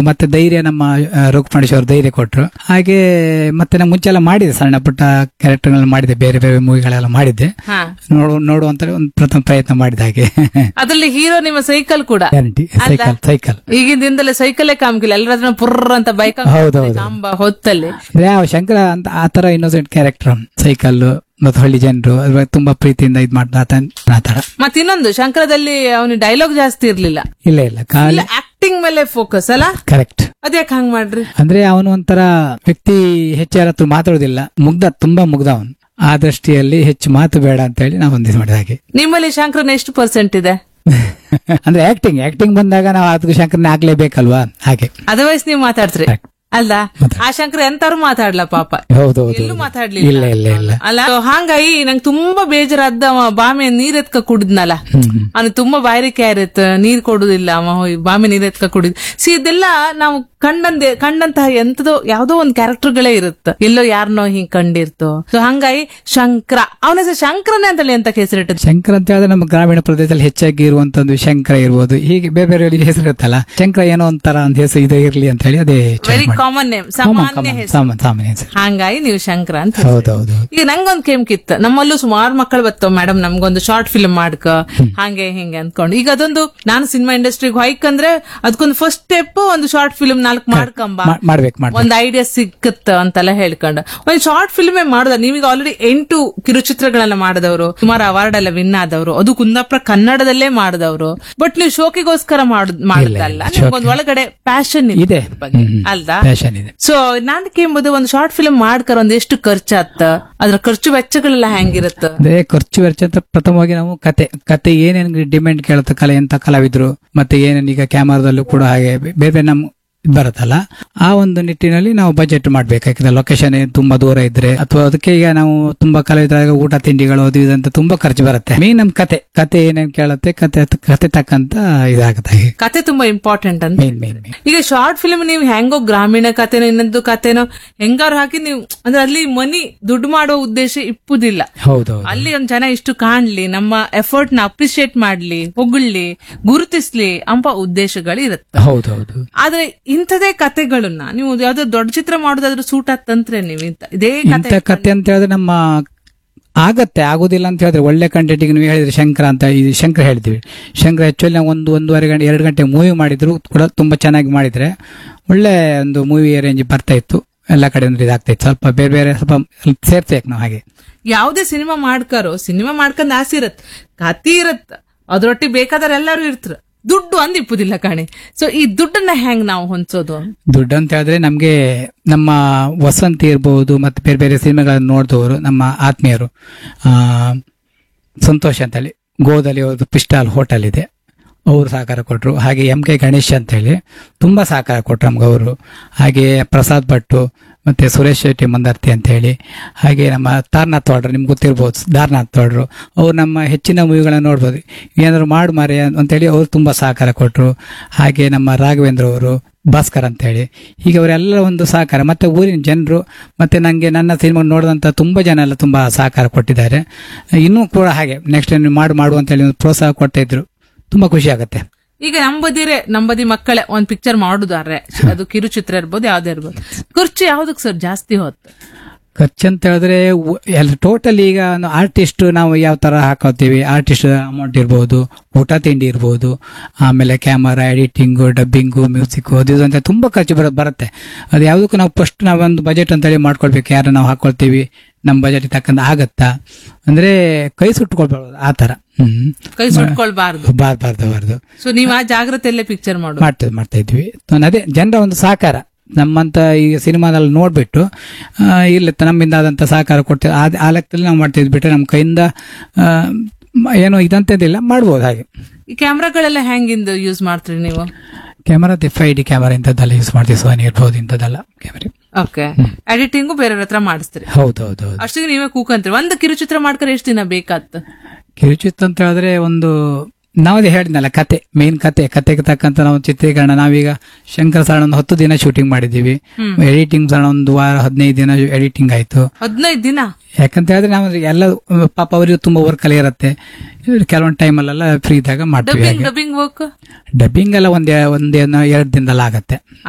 ಮತ್ತೆ ಧೈರ್ಯ ನಮ್ಮ ಆ, ರೂಪಮಣೇಶ್ ಅವರು ಧೈರ್ಯ ಕೊಟ್ರು ಹಾಗೆ ಮತ್ತೆ ನಾನು ಮುಂಚೆ ಎಲ್ಲ ಮಾಡಿದೆ ಸಣ್ಣ ಪುಟ್ಟ ಕ್ಯಾರೆಕ್ಟರ್ಗಳನ್ನ ಮಾಡಿದೆ ಬೇರೆ ಬೇರೆ ಮೂವಿಗಳೆಲ್ಲ ಮಾಡಿದ್ದೆ ಹಾ ನೋಡು ನೋಡುವಂತ ಒಂದು ಪ್ರಥಮ ಪ್ರಯತ್ನ ಮಾಡಿದ ಹಾಗೆ ಅದ್ರಲ್ಲಿ ಹೀರೋ ನಿಮ್ಮ ಸೈಕಲ್ ಕೂಡ ಗ್ಯಾರಂಟಿ ಸೈಕಲ್ ಸೈಕಲ್ ಈಗಿನ ದಿನದಲ್ಲೇ ಸೈಕಲ್ಲೇ ಕಾಮ್ಕಿಲ್ಲ ಎಲ್ಲರ ಪುರ್ರ ಅಂತ ಬೈಕ್ ಹೌದೌದು. ಕಾಂಬ ಹೊತ್ತಲ್ಲಿ ಅಂದ್ರೆ ಆ ಶಂಕರ ಅಂತ ಆ ತರ ಇನ್ನೋಸೆಂಟ್ ಕ್ಯಾರೆಕ್ಟರ್ ಸೈಕಲ್ ಮತ್ತು ಹಳ್ಳಿ ಜನರು ಅದ್ರ ಬಗ್ಗೆ ತುಂಬಾ ಪ್ರೀತಿಯಿಂದ ಇದ್ ಮಾಡ್ತಾ ಆ ತರ ಮತ್ ಇನ್ನೊಂದು ಶಂಕರದಲ್ಲಿ ಅವನು ಡೈಲಾಗ್ ಜಾಸ್ತಿ ಇರ್ಲಿಲ್ಲ ಇಲ್ಲ ಇಲ್ಲ ಖಾಲಿ ಆಕ್ಟಿಂಗ್ ಮೇಲೆ ಫೋಕಸ್ ಅಲ್ಲ ಕರೆಕ್ಟ್ ಅದ್ಯಾಕ್ ಹಂಗ್ ಮಾಡ್ರಿ ಅಂದ್ರೆ ಅವನು ಒಂಥರ ವ್ಯಕ್ತಿ ಹೆಚ್ಚು ಯಾರ ಹತ್ರ ಮಾತಾಡೋದಿಲ್ಲ ಮುಗ್ಧ ತುಂಬಾ ಮುಗ್ಧ ಅವನು ಆ ದೃಷ್ಟಿಯಲ್ಲಿ ಹೆಚ್ಚು ಮಾತು ಬೇಡ ಅಂತ ಹೇಳಿ ನಾವು ಒಂದಿಸ್ ಮಾಡಿದ ಹಾಗೆ ನಿಮ್ಮಲ್ಲಿ ಶಂಕರನ ಎಷ್ಟು ಪರ್ಸೆಂಟ್ ಇದೆ ಅಂದ್ರೆ ಆಕ್ಟಿಂಗ್ ಆಕ್ಟಿಂಗ್ ಬಂದಾಗ ನಾವು ಅದಕ್ಕೆ ಶಂಕರನೇ ಆಗ್ಲೇಬೇಕಲ್ವಾ ಹಾಗೆ ಅದರ್ವೈಸ್ ನೀವು ಮಾತಾಡ್ತೀರಿ Correct. ಅಲ್ದ ಆ ಶಂಕರ ಎಂತಾರು ಮಾತಾಡ್ಲ ಪಾಪ ಹೌದು ಎಲ್ಲೂ ಹೌದು ಮಾತಾಡ್ಲಿಲ್ಲ ಇಲ್ಲ ಇಲ್ಲ ಇಲ್ಲ ಅಲ್ಲ So ಹಾಂಗಾಗಿ ನಂಗೆ ತುಂಬಾ ಬೇಜಾರಾದ ಅವ ಬಾಮೆ ನೀರ್ ಎತ್ಕ ಕುಡಿದ್ನಲ್ಲ ಹ್ಮ್ ಹ್ಮ್. ಅವನು ತುಂಬಾ ಬಾಯಾರಿಕೆ ಇರತ್ತ ನೀರ್ ಕೊಡುದಿಲ್ಲ ಅವ ಹೋಯ್ ಬಾಮೆ ನೀರ್ ಎತ್ಕ ಕುಡಿದ್ ಸಿ ಇದೆಲ್ಲ ನಾವು ಕಂಡಂದೆ ಕಂಡಂತಹ ಎಂತದೋ ಯಾವ್ದೋ ಒಂದ್ ಕ್ಯಾರೆಕ್ಟರ್ಗಳೇ ಇರುತ್ತ ಎಲ್ಲೋ ಯಾರನ್ನೋ ಹಿಂಗ್ ಕಂಡಿರ್ತೋ ಸೊ ಹಂಗಾಗಿ ಶಂಕರ ಅವನ ಹೆಸರು ಶಂಕರನೇ ಅಂತೇಳಿ ಅಂತ ಹೆಸರಿಟ್ಟದ್ದು ಶಂಕರ ಅಂತ ಹೇಳಿದ್ರೆ ನಮ್ಮ ಗ್ರಾಮೀಣ ಪ್ರದೇಶದಲ್ಲಿ ಹೆಚ್ಚಾಗಿ ಇರುವಂತದ್ದು ಶಂಕರ ಇರ್ಬೋದು ಹೀಗೆ ಬೇರೆ ಬೇರೆ ಹೆಸರು ಇರುತ್ತಲ್ಲ ಶಂಕರ ಏನೋ ಒಂಥರ ಒಂದು ಹೆಸರು ಇದೆ ಇರ್ಲಿ ಅಂತ ಹೇಳಿ ಅದೇ choice ವೆರಿ ಮಾಡಿದ್ದು. ಕಾಮನ್ ನೇಮ್ Common, ಸಾಮಾನ್ಯ common, ಹೆಸರು ಸಾಮಾನ್ಯ ಸಾಮಾನ್ಯ ಹೆಸರು ಹಂಗಾಗಿ ನೀವು ಶಂಕರ ಅಂತ ಹೌದೌದು ಈಗ ನಂಗೊಂದ್ ಕೇಮ್ಕಿತ್ತ ನಮ್ಮಲ್ಲೂ ಸುಮಾರು ಮಕ್ಕಳು ಬರ್ತಾವ ಮೇಡಮ್ ನಮ್ಗೊಂದು ಶಾರ್ಟ್ ಫಿಲ್ಮ್ ಮಾಡ್ಕ ಹಂಗೆ ಹಿಂಗೆ ಅನ್ಕೊಂಡು ಈಗ ಅದೊಂದು ನಾನು ಸಿನಿಮಾ ಇಂಡಸ್ಟ್ರಿಗೆ ಹೋಯ್ಕಂದ್ರೆ ಅದಕ್ಕೊಂದು ಫಸ್ಟ್ ಸ್ಟೆಪ್ ಒಂದು ಶಾರ್ಟ್ ಫಿಲ್ಮ್ ನಾಲ್ಕು ಮಾಡ್ಕೊಂಬ ಮಾ- ಮಾಡ್ಬೇಕು ಮಾಡ್ಬೇಕು ಒಂದ್ ಐಡಿಯಾ ಸಿಕ್ಕತ್ತ ಅಂತೆಲ್ಲ ಹೇಳ್ಕೊಂಡು ಒಂದ್ ಶಾರ್ಟ್ ಫಿಲ್ಮೇ ಮಾಡುದ ನೀವೀಗ ಆಲ್ರೆಡಿ ಎಂಟು ಕಿರುಚಿತ್ರಗಳನ್ನ ಮಾಡಿದವರು ಸುಮಾರು ಅವಾರ್ಡ್ ಎಲ್ಲ ವಿನ್ ಆದವರು ಅದು ಕುಂದಾಪುರ ಕನ್ನಡದಲ್ಲೇ ಮಾಡಿದವರು ಬಟ್ ನೀವು ಶೋಕಿಗೋಸ್ಕರ ಮಾಡುದ್ ಮಾಡುದಲ್ಲ ನಿಮ್ಗೊಂದ್ ಒಳಗಡೆ ಪ್ಯಾಷನ್ ಇದೆ ಬಗ್ಗೆ ಅಲ್ದಾ ಫ್ಯಾಷನ್ ಇದೆ ಸೊ ನಾನು ಕೇಂಬುದು ಒಂದು ಶಾರ್ಟ್ ಫಿಲ್ಮ್ ಮಾಡ್ಕರ ಒಂದ್ ಎಷ್ಟು ಖರ್ಚಾತ್ತ ಅದ್ರ ಖರ್ಚು ವೆಚ್ಚಗಳೆಲ್ಲ ಹೆಂಗಿರುತ್ತ ಅಂದ್ರೆ ಖರ್ಚು ವೆಚ್ಚ ಅಂತ ಪ್ರಥಮವಾಗಿ ನಾವು ಕತೆ ಕತೆ ಏನೇನು ಡಿಮ್ಯಾಂಡ್ ಕೇಳುತ್ತೆ ಕಲೆ ಎಂತ ಕಲಾವಿದ್ರು ಮತ್ತೆ ಏನೇನು ಈಗ ಕ್ಯಾಮರಾದಲ್ಲೂ ಕೂಡ ಹಾಗೆ ಬೇರೆ ಬೇರೆ ನಮ್ ಇದ್ ಬರುತ್ತಲ್ಲ ಆ ಒಂದು ನಿಟ್ಟಿನಲ್ಲಿ ನಾವು ಬಜೆಟ್ ಮಾಡ್ಬೇಕು ಯಾಕಂದ್ರೆ ಲೊಕೇಶನ್ ತುಂಬಾ ದೂರ ಇದ್ರೆ ಅಥವಾ ಅದಕ್ಕೆ ಈಗ ನಾವು ತುಂಬಾ ಕಲಾವಿದರಾಗ ಊಟ ತಿಂಡಿಗಳು ಅದು ಇದು ಅಂತ ತುಂಬಾ ಖರ್ಚು ಬರುತ್ತೆ ಮೇನ್ ನಮ್ ಕತೆ ಕತೆ ಏನೇನ್ ಕೇಳುತ್ತೆ ಕತೆ ಕತೆ ತಕ್ಕಂತ ಇದಾಗುತ್ತೆ ಹಾಗೆ ಕತೆ ತುಂಬಾ ಇಂಪಾರ್ಟೆಂಟ್ ಅಂತ ಮೇನ್ ಮೇನ್ ಮೇನ್ ಈಗ ಶಾರ್ಟ್ ಫಿಲ್ಮ್ ನೀವು ಹೆಂಗೋ ಗ್ರಾಮೀಣ ಕಥೆನೋ ಇನ್ನೊಂದು ಕಥೆನೋ ಹೆಂಗಾರು ಹಾಕಿ ನೀವು ಅಂದ್ರೆ ಅಲ್ಲಿ ಮನಿ ದುಡ್ಡು ಮಾಡೋ ಉದ್ದೇಶ ಇಪ್ಪುದಿಲ್ಲ ಹೌದೌದು ಅಲ್ಲಿ ಒಂದ್ ಜನ ಇಷ್ಟು ಕಾಣ್ಲಿ ನಮ್ಮ ಎಫರ್ಟ್ ನ ಅಪ್ರಿಶಿಯೇಟ್ ಮಾಡ್ಲಿ ಹೊಗಳ್ಲಿ ಗುರುತಿಸ್ಲಿ ಅಂಪ ಉದ್ದೇಶಗಳು ಇರುತ್ತೆ ಹೌದೌದು ಆದ್ರೆ ಇಂಥದೇ ಕತೆಗಳನ್ನ ನೀವು ಯಾವ್ದೋ ದೊಡ್ಡ ಚಿತ್ರ ಮಾಡೋದಾದ್ರೂ ಸೂಟ್ ಆಗ್ತಂತ್ರೆ ನೀವು ಇಂಥ ಇದೇ ಇಂಥ ಕತೆ ಕತೆ ಅಂತ ಹೇಳಿದ್ರೆ ನಮ್ಮ ಆಗತ್ತೆ ಆಗೋದಿಲ್ಲ ಅಂತ ಹೇಳಿದ್ರೆ ಒಳ್ಳೆ ಕಂಟೆಂಟ್ ನೀವು ಹೇಳಿದ್ರೆ ಶಂಕರ ಅಂತ ಇದು ಶಂಕರ ಹೇಳ್ತೀವಿ ಶಂಕರ ಆಕ್ಚುಲಿ ನಾವು ಒಂದು ಒಂದೂವರೆ ಗಂಟೆ ಎರಡು ಗಂಟೆ ಮೂವಿ ಮಾಡಿದ್ರು ಕೂಡ ತುಂಬಾ ಚೆನ್ನಾಗಿ ಮಾಡಿದ್ರೆ ಒಳ್ಳೆ ಒಂದು ಮೂವಿ ರೇಂಜ್ ಬರ್ತಾ ಇತ್ತು ಎಲ್ಲ ಕಡೆ ಒಂದು ಇದಾಗ್ತಾ ಇತ್ತು ಸ್ವಲ್ಪ ಬೇರೆ ಬೇರೆ ಸ್ವಲ್ಪ ಸ್ವಲ್ಪ ಸೇರ್ಬೇಕು ನಾವು ಹಾಗೆ ಯಾವುದೇ ಸಿನಿಮಾ ಮಾಡ್ಕಾರೋ ಸಿನಿಮಾ ಮಾಡ್ಕೊಂಡ್ ಆಸೆ ಇರತ್ ಕತಿ ಇರತ್ ಅದ್ರೊಟ್ಟಿಗೆ ಬೇಕಾದ್ರೆ ಎಲ್ಲರೂ ಇರ್ತಾರ ದುಡ್ಡು ಅಂದ್ ಇಪ್ಪುದಿಲ್ಲ ಕಾಣಿ ಸೊ ಈ ದುಡ್ಡನ್ನ ಹೆಂಗ್ ನಾವು ಹೊಂದೋದು ದುಡ್ಡು ಅಂತ ಹೇಳಿದ್ರೆ ನಮ್ಗೆ ನಮ್ಮ ವಸಂತಿ ಇರ್ಬೋದು ಮತ್ತೆ ಬೇರೆ ಬೇರೆ ಸಿನಿಮಾಗಳನ್ನು ನೋಡಿದವರು ನಮ್ಮ ಆತ್ಮೀಯರು ಆ ಸಂತೋಷ್ ಅಂತೇಳಿ ಗೋದಲ್ಲಿ ಒಂದು ಪಿಸ್ಟಾಲ್ ಹೋಟೆಲ್ ಇದೆ ಅವರು ಸಹಕಾರ ಕೊಟ್ಟರು ಹಾಗೆ ಎಂ ಕೆ ಗಣೇಶ್ ಅಂತೇಳಿ ತುಂಬಾ ಸಹಕಾರ ಕೊಟ್ರು ನಮ್ಗೆ ಅವರು ಹಾಗೆ ಪ್ರಸಾದ್ ಭಟ್ಟು ಮತ್ತೆ ಸುರೇಶ್ ಶೆಟ್ಟಿ ಮಂದರ್ತಿ ಅಂತ ಹೇಳಿ ಹಾಗೆ ನಮ್ಮ ತಾರ್ನಾಥ್ ವಾಡ್ರು ನಿಮ್ಗೆ ಗೊತ್ತಿರ್ಬೋದು ದಾರ್ನಾಥ್ ವಾಡ್ರು ಅವ್ರು ನಮ್ಮ ಹೆಚ್ಚಿನ ಮೂವಿಗಳನ್ನ ನೋಡ್ಬೋದು ಏನಾದ್ರು ಮಾಡು ಮಾರೆ ಅಂತೇಳಿ ಅವ್ರು ತುಂಬಾ ಸಹಕಾರ ಕೊಟ್ಟರು ಹಾಗೆ ನಮ್ಮ ರಾಘವೇಂದ್ರ ಅವರು ಭಾಸ್ಕರ್ ಅಂತ ಹೇಳಿ ಹೀಗೆ ಅವರೆಲ್ಲ ಒಂದು ಸಹಕಾರ ಮತ್ತೆ ಊರಿನ ಜನರು ಮತ್ತೆ ನಂಗೆ ನನ್ನ ಸಿನಿಮಾ ನೋಡಿದಂತ ತುಂಬಾ ಜನ ಎಲ್ಲ ತುಂಬಾ ಸಹಕಾರ ಕೊಟ್ಟಿದ್ದಾರೆ ಇನ್ನೂ ಕೂಡ ಹಾಗೆ ನೆಕ್ಸ್ಟ್ ಮಾಡು ಮಾಡು ಅಂತ ಹೇಳಿ ಒಂದು ಪ್ರೋತ್ಸಾಹ ಕೊಡ್ತಾ ಇದ್ರು ತುಂಬಾ ಖುಷಿ ಆಗುತ್ತೆ ಈಗ ನಂಬದಿರೆ ನಂಬದಿ ಮಕ್ಕಳೇ ಒಂದ್ ಪಿಕ್ಚರ್ ಮಾಡುದಾರೆ ಅದು ಕಿರುಚಿತ್ರ ಇರ್ಬೋದು ಯಾವ್ದೇ ಇರ್ಬೋದು ಖರ್ಚು ಯಾವ್ದಕ್ ಸರ್ ಜಾಸ್ತಿ ಹೊತ್ತು ಖರ್ಚಂತ ಹೇಳಿದ್ರೆ ಉ- ಎಲ್ಲ ಟೋಟಲ್ ಈಗ ಆರ್ಟಿಸ್ಟ್ ನಾವು ಯಾವ ತರ ಹಾಕೋತೀವಿ ಆರ್ಟಿಸ್ಟ್ ಅಮೌಂಟ್ ಇರ್ಬೋದು ಊಟ ತಿಂಡಿ ಇರ್ಬೋದು ಆಮೇಲೆ ಕ್ಯಾಮರಾ ಎಡಿಟಿಂಗು ಡಬ್ಬಿಂಗು ಮ್ಯೂಸಿಕ್ ಅದು ಇದು ಅಂತ ತುಂಬಾ ಖರ್ಚು ಬರ ಬರುತ್ತೆ ಅದು ಯಾವುದಕ್ಕೂ ನಾವು ಫಸ್ಟ್ ನಾವೊಂದು ಬಜೆಟ್ ಅಂತೇಳಿ ಮಾಡ್ಕೊಳ್ಬೇಕು ಯಾರು ನಾವು ಹಾಕೊಳ್ತೀವಿ ನಮ್ಮ ಬಜೆಟ್ ತಕ್ಕಂತ ಆಗತ್ತಾ ಅಂದ್ರೆ ಕೈ ಸುಟ್ಕೊಳ್ಬಾರ್ದು ಆ ತರ ಹ್ಮ್ ಕೈ ಸುಟ್ಕೊಳ್ಬಾರ್ದು ಬಾರ್ಬಾರ್ದು ಬಾರ್ದು ಸೊ ನೀವ್ ಆ ಜಾಗ್ರತೆಯಲ್ಲೇ ಪಿಕ್ಚರ್ ಮಾಡು ಮಾಡ್ತಾ ಮಾಡ್ತಾ ಇದ್ವಿ ಅದೇ ಜನರ ಒಂದು ಸಹಕಾರ ನಮ್ಮಂತ ಈ ಸಿನಿಮಾದಲ್ಲಿ ನೋಡ್ಬಿಟ್ಟು ಆ, ಇಲ್ಲ ನಮ್ಮಿಂದ ಆದಂತ ಸಹಕಾರ ಕೊಡ್ತೇವೆ ಆ ಆ ಲೆಕ್ಕದಲ್ಲಿ ನಾವು ಮಾಡ್ತಾ ಇದ್ವಿ ಬಿಟ್ರೆ ನಮ್ಮ ಕೈಯಿಂದ ಆ, ಮ- ಏನೋ ಇದಂತದಿಲ್ಲ ಮಾಡ್ಬೋದು ಹಾಗೆ ಈ ಕ್ಯಾಮ್ರಾಗಳೆಲ್ಲ ಹೆಂಗಿಂದ ಯೂಸ್ ಮಾಡ್ತೀರಿ ನೀವು camera F I D camera ಇಂಥದ್ದೆಲ್ಲ ಯೂಸ್ ಮಾಡ್ತೀವಿ ಸೋನಿ ಇರ್ಬೋದು ಇಂಥದ್ದೆಲ್ಲ ಕ್ಯಾಮರಾ ಓಕೆ ಎಡಿಟಿಂಗು ಬೇರೆಯವ್ರ ಹತ್ರ ಮಾಡಿಸ್ತೀರಿ ಹೌದು ಹೌದು ಹೌದು ಅಷ್ಟಿಗೆ ನೀವೇ ಕೂಕಂತೀರಿ ಒಂದು ಕಿರುಚಿತ್ರ ಮಾಡ್ಕರೆ ಎಷ್ಟು ದಿನ ಬೇಕಾತ್ ಕಿರುಚಿತ್ರ ಅಂತ ಹೇಳಿದ್ರೆ ಒಂದು ನಾವದೇ ಹೇಳಿದ್ನಲ್ಲ ಕತೆ ಮೇನ್ ಕತೆ ಕತೆಗೆ ತಕ್ಕಂತ ನಾವು ಚಿತ್ರೀಕರಣ ನಾವೀಗ ಶಂಕರ ಸರಣ ಒಂದು ಹತ್ತು ದಿನ ಶೂಟಿಂಗ್ ಮಾಡಿದೀವಿ ಎಡಿಟಿಂಗ್ ಸರಣ ಒಂದು ವಾರ ಹದಿನೈದು ದಿನ ಎಡಿಟಿಂಗ್ ಆಯ್ತು ಹದಿನೈದು ದಿನ ಯಾಕಂತ ಹೇಳಿದ್ರೆ ನಾವು ಎಲ್ಲ ಪಾಪ ಅವರಿಗೂ ತುಂಬಾ ವರ್ಕ್ ಅಲ್ಲಿ ಇರುತ್ತೆ ಕೆಲವೊಂದು ಟೈಮಲ್ಲೆಲ್ಲ ಫ್ರೀ ಇದ್ದಾಗ ಮಾಡ್ತೀವಿ ಡಬ್ಬಿಂಗ್ ಹಾಗೆ ಡಬ್ಬಿಂಗ್ ವರ್ಕ್ ಡಬ್ಬಿಂಗ್ ಎಲ್ಲ ಒಂದೇ ಒಂದೇ ಎರಡು ದಿನದಲ್ಲಿ ಆಗತ್ತೆ